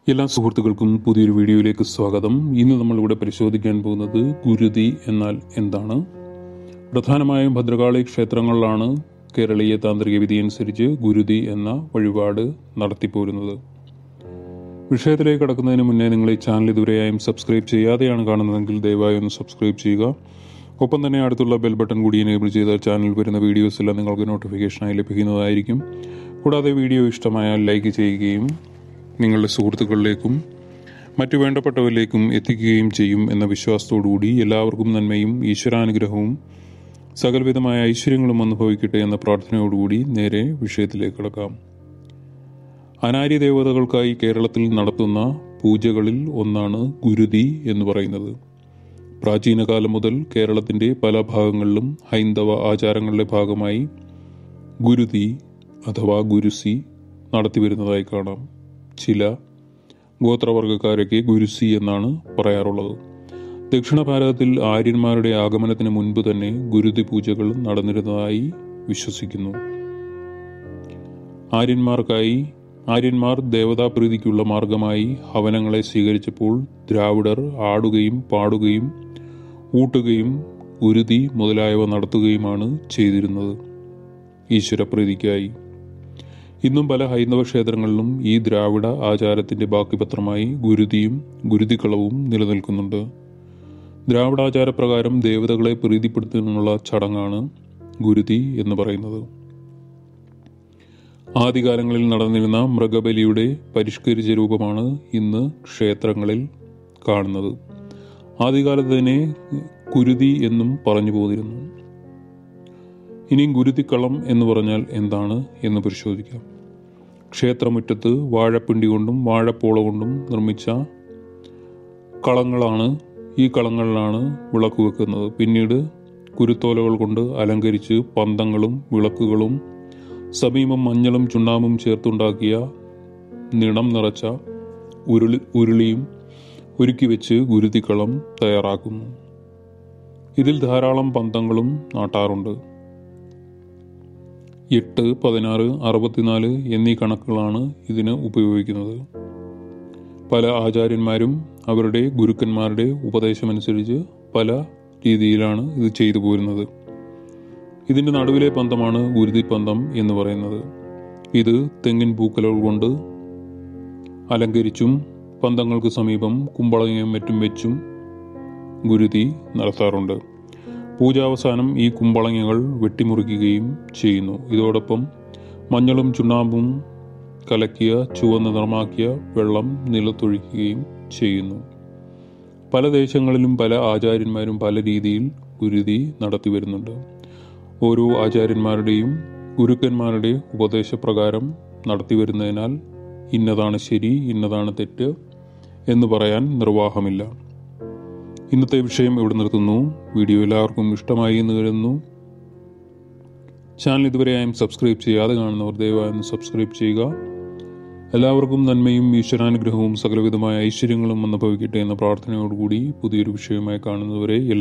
എല്ലാ സുഹൃത്തുക്കൾക്കും പുതിയൊരു വീഡിയോയിലേക്ക് സ്വാഗതം ഇന്ന് നമ്മളിവിടെ പരിശോധിക്കാൻ പോകുന്നത് ഗുരുതി എന്നാൽ എന്താണ് പ്രധാനമായും ഭദ്രകാളി ക്ഷേത്രങ്ങളിലാണ് കേരളീയ താന്ത്രിക വിധി അനുസരിച്ച് ഗുരുതി എന്ന വഴിപാട് നടത്തിപ്പോരുന്നത് വിഷയത്തിലേക്ക് കടക്കുന്നതിന് മുന്നേ നിങ്ങൾ ഈ ചാനൽ ഇതുവരെയായും സബ്സ്ക്രൈബ് ചെയ്യാതെയാണ് കാണുന്നതെങ്കിൽ ദയവായി ഒന്ന് സബ്സ്ക്രൈബ് ചെയ്യുക ഒപ്പം തന്നെ അടുത്തുള്ള ബെൽ ബട്ടൺ കൂടി എനേബിൾ ചെയ്താൽ ചാനലിൽ വരുന്ന വീഡിയോസ് എല്ലാം നിങ്ങൾക്ക് നോട്ടിഫിക്കേഷനായി ലഭിക്കുന്നതായിരിക്കും കൂടാതെ വീഡിയോ ഇഷ്ടമായാൽ ലൈക്ക് ചെയ്യുകയും നിങ്ങളുടെ സുഹൃത്തുക്കളിലേക്കും മറ്റു വേണ്ടപ്പെട്ടവരിലേക്കും എത്തിക്കുകയും ചെയ്യും എന്ന വിശ്വാസത്തോടുകൂടി എല്ലാവർക്കും നന്മയും ഈശ്വരാനുഗ്രഹവും സകലവിധമായ ഐശ്വര്യങ്ങളും അനുഭവിക്കട്ടെ എന്ന പ്രാർത്ഥനയോടുകൂടി നേരെ വിഷയത്തിലേക്ക് കടക്കാം അനാര്യ ദേവതകൾക്കായി കേരളത്തിൽ നടത്തുന്ന പൂജകളിൽ ഒന്നാണ് ഗുരുതി എന്ന് പറയുന്നത് പ്രാചീന കാലം മുതൽ കേരളത്തിന്റെ പല ഭാഗങ്ങളിലും ഹൈന്ദവ ആചാരങ്ങളുടെ ഭാഗമായി ഗുരുതി അഥവാ ഗുരുസി നടത്തിവരുന്നതായി കാണാം ചില ഗോത്രവർഗക്കാരൊക്കെ ഗുരുസി എന്നാണ് പറയാറുള്ളത് ദക്ഷിണ ഭാരതത്തിൽ ആര്യന്മാരുടെ ആഗമനത്തിന് മുൻപ് തന്നെ ഗുരുതി പൂജകൾ നടന്നിരുന്നതായി വിശ്വസിക്കുന്നു ആര്യന്മാർക്കായി ആര്യന്മാർ ദേവതാപ്രീതിക്കുള്ള മാർഗമായി ഹവനങ്ങളെ സ്വീകരിച്ചപ്പോൾ ദ്രാവിഡർ ആടുകയും പാടുകയും ഊട്ടുകയും ഉരുതി മുതലായവ നടത്തുകയുമാണ് ചെയ്തിരുന്നത് ഈശ്വരപ്രീതിക്കായി ഇന്നും പല ഹൈന്ദവ ക്ഷേത്രങ്ങളിലും ഈ ദ്രാവിഡ ആചാരത്തിന്റെ ബാക്കിപത്രമായി ഗുരുതിയും ഗുരുതിക്കളവും നിലനിൽക്കുന്നുണ്ട് ദ്രാവിഡാചാരപ്രകാരം ദേവതകളെ പ്രീതിപ്പെടുത്തുന്നതിനുള്ള ചടങ്ങാണ് ഗുരുതി എന്ന് പറയുന്നത് ആദ്യകാലങ്ങളിൽ നടന്നിരുന്ന മൃഗബലിയുടെ പരിഷ്കരിച്ച രൂപമാണ് ഇന്ന് ക്ഷേത്രങ്ങളിൽ കാണുന്നത് ആദ്യകാലത്ത് തന്നെ കുരുതി എന്നും പറഞ്ഞു പോന്നിരുന്നു ഇനിയും ഗുരുതിക്കളം എന്ന് പറഞ്ഞാൽ എന്താണ് എന്ന് പരിശോധിക്കാം ക്ഷേത്രമുറ്റത്ത് വാഴപ്പിണ്ടി കൊണ്ടും വാഴപ്പോള കൊണ്ടും നിർമ്മിച്ച കളങ്ങളാണ് ഈ കളങ്ങളിലാണ് വിളക്ക് വെക്കുന്നത് പിന്നീട് കുരുത്തോലകൾ കൊണ്ട് അലങ്കരിച്ച് പന്തങ്ങളും വിളക്കുകളും സമീപം മഞ്ഞളും ചുണ്ണാമ്പും ചേർത്തുണ്ടാക്കിയ നിണം നിറച്ച ഉരുളി ഉരുളിയും ഒരുക്കി വെച്ച് ഗുരുതിക്കളം തയ്യാറാക്കുന്നു ഇതിൽ ധാരാളം പന്തങ്ങളും നാട്ടാറുണ്ട് എട്ട് പതിനാറ് അറുപത്തിനാല് എന്നീ കണക്കുകളാണ് ഇതിന് ഉപയോഗിക്കുന്നത് പല ആചാര്യന്മാരും അവരുടെ ഗുരുക്കന്മാരുടെ ഉപദേശമനുസരിച്ച് പല രീതിയിലാണ് ഇത് ചെയ്തു പോരുന്നത് ഇതിന്റെ നടുവിലെ പന്തമാണ് ഗുരുതി പന്തം എന്ന് പറയുന്നത് ഇത് തെങ്ങിൻ പൂക്കലുകൾ കൊണ്ട് അലങ്കരിച്ചും പന്തങ്ങൾക്ക് സമീപം കുമ്പളങ്ങയും മറ്റും വെച്ചും ഗുരുതി നടത്താറുണ്ട് പൂജാവസാനം ഈ കുമ്പളങ്ങകൾ വെട്ടിമുറിക്കുകയും ചെയ്യുന്നു ഇതോടൊപ്പം മഞ്ഞളും ചുണ്ണാമ്പും കലക്കിയ ചുവന്ന നിറമാക്കിയ വെള്ളം നിലത്തൊഴിക്കുകയും ചെയ്യുന്നു പല ദേശങ്ങളിലും പല ആചാര്യന്മാരും പല രീതിയിൽ ഗുരുതി നടത്തി വരുന്നുണ്ട് ഓരോ ആചാര്യന്മാരുടെയും ഗുരുക്കന്മാരുടെ ഉപദേശപ്രകാരം നടത്തി വരുന്നതിനാൽ ഇന്നതാണ് ശരി ഇന്നതാണ് തെറ്റ് എന്ന് പറയാൻ നിർവാഹമില്ല ഇന്നത്തെ വിഷയം ഇവിടെ നിർത്തുന്നു വീഡിയോ എല്ലാവർക്കും ഇഷ്ടമായി എന്ന് കരുതുന്നു ചാനൽ ഇതുവരെയായും സബ്സ്ക്രൈബ് ചെയ്യാതെ കാണുന്നവർ ദയവായി സബ്സ്ക്രൈബ് ചെയ്യുക എല്ലാവർക്കും നന്മയും ഈശ്വരാനുഗ്രഹവും സകലവിധമായ ഐശ്വര്യങ്ങളും അനുഭവിക്കട്ടെ എന്ന പ്രാർത്ഥനയോടുകൂടി പുതിയൊരു വിഷയമായി കാണുന്നവരെ